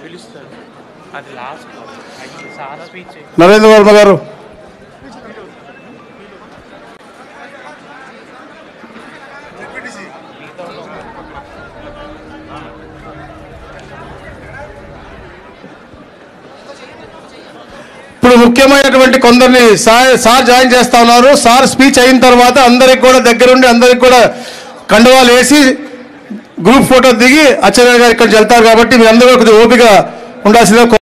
పిలుస్తారు అది లాస్ట్ అది చాలా స్పీచ్ నరేంద్ర వర్మ గారు ఇప్పుడు ముఖ్యమైనటువంటి కొందరిని సార్ సార్ జాయిన్ చేస్తా ఉన్నారు సార్ స్పీచ్ అయిన తర్వాత అందరికి కూడా దగ్గరుండి అందరికి కూడా కండువాలు వేసి గ్రూప్ ఫోటో దిగి అచ్చెన్నాయుడు గారు ఇక్కడికి వెళ్తారు కాబట్టి మీ అందరూ కొద్దిగా ఓపిక ఉండాల్సిందిగా